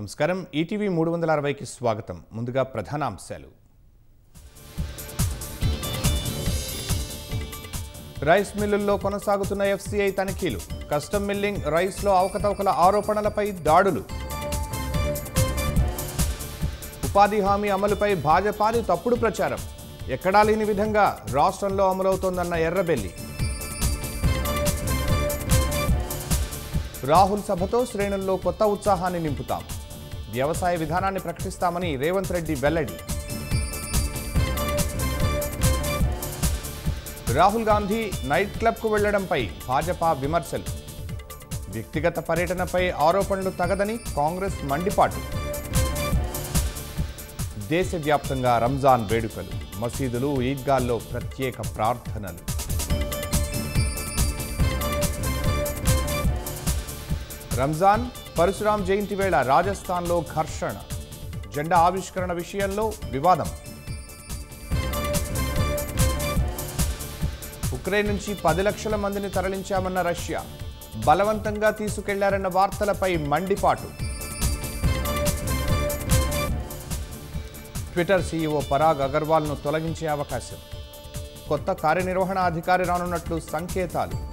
నమస్కారం ఈటీవీ మూడు వందల అరవైకి స్వాగతం ముందుగా ప్రధాన అంశాలు రైస్ మిల్లుల్లో కొనసాగుతున్న ఎఫ్సీఐ తనిఖీలు కస్టమ్ మిల్లింగ్ రైస్లో అవకతవకల ఆరోపణలపై దాడులు ఉపాధి హామీ అమలుపై భాజపాది తప్పుడు ప్రచారం ఎక్కడా లేని విధంగా రాష్ట్రంలో అమలవుతోందన్న ఎర్రబెల్లి రాహుల్ సభతో శ్రేణుల్లో కొత్త ఉత్సాహాన్ని నింపుతాం వ్యవసాయ విధానాన్ని ప్రకటిస్తామని రేవంత్ రెడ్డి వెల్లడి రాహుల్ గాంధీ నైట్ క్లబ్కు వెళ్లడంపై భాజపా విమర్శలు వ్యక్తిగత పర్యటనపై ఆరోపణలు తగదని కాంగ్రెస్ మండిపాటు దేశవ్యాప్తంగా రంజాన్ వేడుకలు మసీదులు ఈద్గాల్లో ప్రత్యేక ప్రార్థనలు రంజాన్ పరశురాం జయంతి వేళ రాజస్థాన్లో ఘర్షణ జెండా ఆవిష్కరణ విషయంలో వివాదం ఉక్రెయిన్ నుంచి పది లక్షల మందిని తరలించామన్న రష్యా బలవంతంగా తీసుకెళ్లారన్న వార్తలపై మండిపాటు ట్విట్టర్ సీఈఓ పరాగ్ అగర్వాల్ను తొలగించే అవకాశం కొత్త కార్యనిర్వహణ అధికారి రానున్నట్లు సంకేతాలు